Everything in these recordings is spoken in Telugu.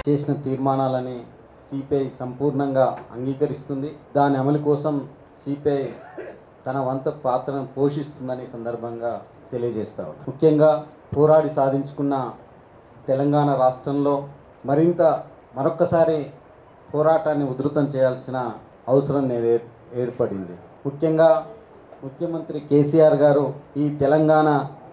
చేసిన తీర్మానాలని సిపిఐ సంపూర్ణంగా అంగీకరిస్తుంది దాని అమలు కోసం సిపిఐ తన వంత పాత్రను పోషిస్తుందని ఈ సందర్భంగా తెలియజేస్తా ఉన్నాను. ముఖ్యంగా పోరాడి సాధించుకున్న తెలంగాణ రాష్ట్రంలో మరింత మరొక్కసారి పోరాటాన్ని ఉధృతం చేయాల్సిన అవసరం నేడు ఏర్- ఏర్పడింది ముఖ్యంగా ముఖ్యమంత్రి కేసీఆర్ గారు ఈ తెలంగాణ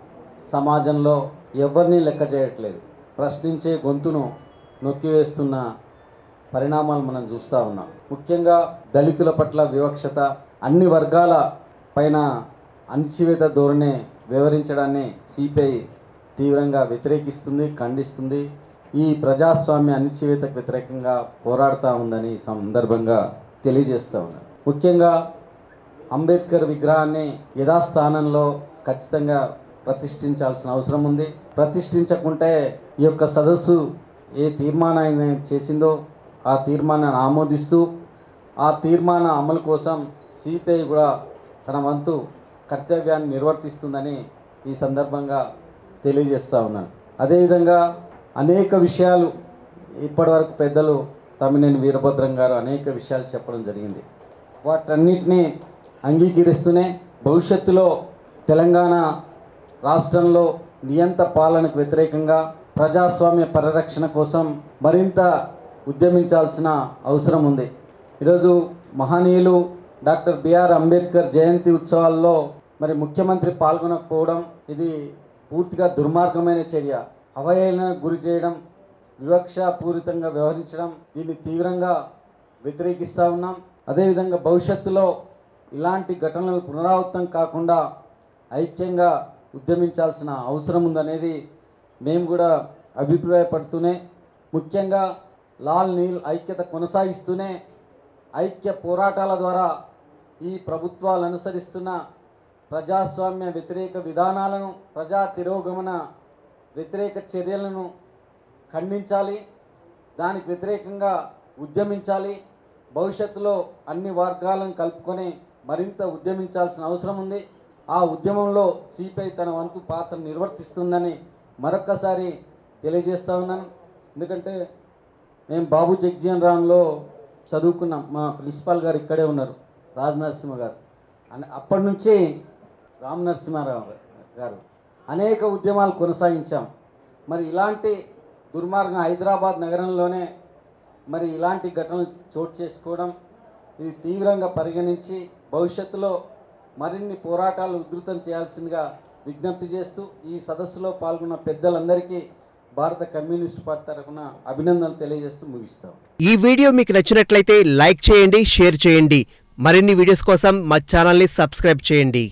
సమాజంలో ఎవరిని లెక్క చేయట్లేదు ప్రశ్నించే గొంతును నొక్కివేస్తున్న పరిణామాలు మనం చూస్తూ ఉన్నాం ముఖ్యంగా దళితుల పట్ల వివక్షత అన్ని వర్గాల పైన అణచివేత ధోరణి వివరించడాన్ని సిపిఐ తీవ్రంగా వ్యతిరేకిస్తుంది ఖండిస్తుంది ఈ ప్రజాస్వామ్య అణచివేతకు వ్యతిరేకంగా పోరాడుతూ ఉందని ఈ సందర్భంగా తెలియజేస్తూ ఉన్నాను ముఖ్యంగా అంబేద్కర్ విగ్రహాన్ని యథాస్థానంలో ఖచ్చితంగా ప్రతిష్ఠించాల్సిన అవసరం ఉంది ప్రతిష్ఠించకుంటే ఈ యొక్క సదస్సు ఏ తీర్మానాన్ని చేసిందో ఆ తీర్మానాన్ని ఆమోదిస్తూ ఆ తీర్మాన అమలు కోసం సిపిఐ కూడా తన వంతు కర్తవ్యాన్ని నిర్వర్తిస్తుందని ఈ సందర్భంగా తెలియజేస్తా ఉన్నాను అదేవిధంగా అనేక విషయాలు ఇప్పటివరకు పెద్దలు తమ్మినేని వీరభద్రం గారు అనేక విషయాలు చెప్పడం జరిగింది వాటన్నిటినీ అంగీకరిస్తూనే భవిష్యత్తులో తెలంగాణ రాష్ట్రంలో నియంత పాలనకు వ్యతిరేకంగా ప్రజాస్వామ్య పరిరక్షణ కోసం మరింత ఉద్యమించాల్సిన అవసరం ఉంది ఈరోజు మహనీయులు డాక్టర్ బిఆర్ అంబేద్కర్ జయంతి ఉత్సవాల్లో మరి ముఖ్యమంత్రి పాల్గొనకపోవడం ఇది పూర్తిగా దుర్మార్గమైన చర్య అవహేళనకు గురి చేయడం వివక్షాపూరితంగా వ్యవహరించడం దీన్ని తీవ్రంగా వ్యతిరేకిస్తూ ఉన్నాం అదేవిధంగా భవిష్యత్తులో ఇలాంటి ఘటనలు పునరావృతం కాకుండా ఐక్యంగా ఉద్యమించాల్సిన అవసరం ఉందనేది మేము కూడా అభిప్రాయపడుతూనే ముఖ్యంగా లాల్ నీల్ ఐక్యత కొనసాగిస్తూనే ఐక్య పోరాటాల ద్వారా ఈ ప్రభుత్వాలు అనుసరిస్తున్న ప్రజాస్వామ్య వ్యతిరేక విధానాలను ప్రజా తిరోగమన వ్యతిరేక చర్యలను ఖండించాలి దానికి వ్యతిరేకంగా ఉద్యమించాలి భవిష్యత్తులో అన్ని వర్గాలను కలుపుకొని మరింత ఉద్యమించాల్సిన అవసరం ఉంది ఆ ఉద్యమంలో సిపిఐ తన వంతు పాత్ర నిర్వర్తిస్తుందని మరొక్కసారి తెలియజేస్తా ఉన్నాను ఎందుకంటే మేము బాబు జగ్జీవన్ రామ్లో చదువుకున్నాం మా ప్రిన్సిపాల్ గారు ఇక్కడే ఉన్నారు రాజ్ నరసింహ గారు అని అప్పటి నుంచి రామ్ నరసింహారావు గారు అనేక ఉద్యమాలు కొనసాగించాం మరి ఇలాంటి దుర్మార్గం హైదరాబాద్ నగరంలోనే మరి ఇలాంటి ఘటనలు చోటు చేసుకోవడం ఇది తీవ్రంగా పరిగణించి భవిష్యత్తులో మరిన్ని పోరాటాలు ఉధృతం చేయాల్సిందిగా విజ్ఞప్తి చేస్తూ ఈ సదస్సులో పాల్గొన్న పెద్దలందరికీ భారత కమ్యూనిస్ట్ పార్టీ తరఫున అభినందనలు తెలియజేస్తూ ముగిస్తాం ఈ వీడియో మీకు నచ్చినట్లయితే లైక్ చేయండి షేర్ చేయండి మరిన్ని వీడియోస్ కోసం మా ఛానల్ని సబ్స్క్రైబ్ చేయండి